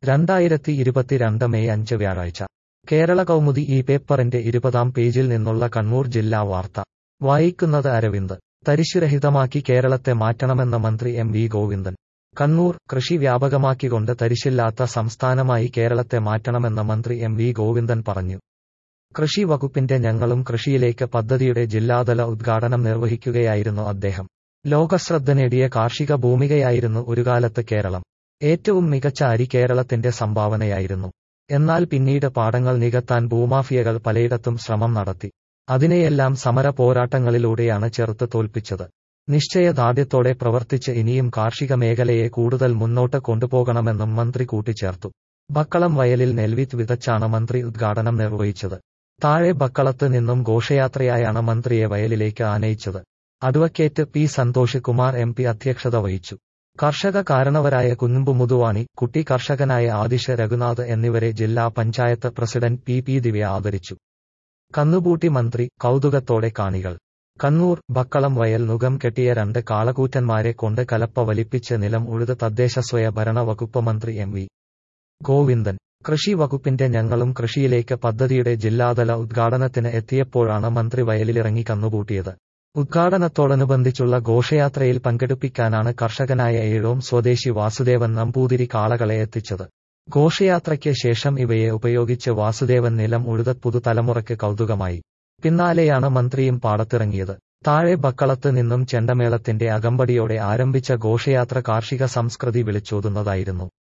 രണ്ടായിരത്തി ഇരുപത്തിരണ്ട് മെയ് അഞ്ച് വ്യാഴാഴ്ച കേരള കൗമുദി ഈ പേപ്പറിന്റെ ഇരുപതാം പേജിൽ നിന്നുള്ള കണ്ണൂർ ജില്ലാ വാർത്ത വായിക്കുന്നത് അരവിന്ദ് തരിശുരഹിതമാക്കി കേരളത്തെ മാറ്റണമെന്ന മന്ത്രി എം വി ഗോവിന്ദൻ കണ്ണൂർ കൃഷി വ്യാപകമാക്കിക്കൊണ്ട് തരിശില്ലാത്ത സംസ്ഥാനമായി കേരളത്തെ മാറ്റണമെന്ന മന്ത്രി എം വി ഗോവിന്ദൻ പറഞ്ഞു കൃഷി വകുപ്പിന്റെ ഞങ്ങളും കൃഷിയിലേക്ക് പദ്ധതിയുടെ ജില്ലാതല ഉദ്ഘാടനം നിർവഹിക്കുകയായിരുന്നു അദ്ദേഹം ലോകശ്രദ്ധ നേടിയ കാർഷിക ഭൂമികയായിരുന്നു ഒരുകാലത്ത് കേരളം ഏറ്റവും മികച്ച അരി കേരളത്തിന്റെ സംഭാവനയായിരുന്നു എന്നാൽ പിന്നീട് പാടങ്ങൾ നികത്താൻ ഭൂമാഫിയകൾ പലയിടത്തും ശ്രമം നടത്തി അതിനെയെല്ലാം സമര പോരാട്ടങ്ങളിലൂടെയാണ് ചെറുത്ത് തോൽപ്പിച്ചത് നിശ്ചയദാർഢ്യത്തോടെ പ്രവർത്തിച്ച് ഇനിയും കാർഷിക മേഖലയെ കൂടുതൽ മുന്നോട്ട് കൊണ്ടുപോകണമെന്നും മന്ത്രി കൂട്ടിച്ചേർത്തു ബക്കളം വയലിൽ നെൽവിത്ത് വിതച്ചാണ് മന്ത്രി ഉദ്ഘാടനം നിർവഹിച്ചത് താഴെ ബക്കളത്ത് നിന്നും ഘോഷയാത്രയായാണ് മന്ത്രിയെ വയലിലേക്ക് ആനയിച്ചത് advocate P Santhosh Kumar M P അധ്യക്ഷത വഹിച്ചു കർഷക കാരണവരായ കുന്നുമ്പു മുതുവാണി കുട്ടി കർഷകനായ ആദിശ രഘുനാഥ് എന്നിവരെ ജില്ലാ panchayat president P P Divya ആദരിച്ചു കന്നുപൂട്ടി മന്ത്രി കൗതുകത്തോടെ കാണികൾ കണ്ണൂർ ബക്കളം വയൽ നുകം കെട്ടിയ രണ്ട് കാളകൂറ്റന്മാരെ കൊണ്ട് കലപ്പ വലിപ്പിച്ച് നിലം ഉഴുത് തദ്ദേശ സ്വയംഭരണ വകുപ്പ് മന്ത്രി എം വി ഗോവിന്ദൻ കൃഷി വകുപ്പിന്റെ ഞങ്ങളും കൃഷിയിലേക്ക് പദ്ധതിയുടെ ജില്ലാതല ഉദ്ഘാടനത്തിന് എത്തിയപ്പോഴാണ് മന്ത്രി വയലിലിറങ്ങി കന്നുകൂട്ടിയത് ഉദ്ഘാടനത്തോടനുബന്ധിച്ചുള്ള ഘോഷയാത്രയിൽ പങ്കെടുപ്പിക്കാനാണ് കർഷകനായ ഏഴോം സ്വദേശി വാസുദേവൻ നമ്പൂതിരി കാളകളെ എത്തിച്ചത് ഘോഷയാത്രയ്ക്ക് ശേഷം ഇവയെ ഉപയോഗിച്ച് വാസുദേവൻ നിലം ഉഴുത പുതുതലമുറയ്ക്ക് കൗതുകമായി പിന്നാലെയാണ് മന്ത്രിയും പാടത്തിറങ്ങിയത് താഴെ ബക്കളത്ത് നിന്നും ചെണ്ടമേളത്തിന്റെ അകമ്പടിയോടെ ആരംഭിച്ച ഘോഷയാത്ര കാർഷിക സംസ്കൃതി വിളിച്ചോതുന്നതായിരുന്നു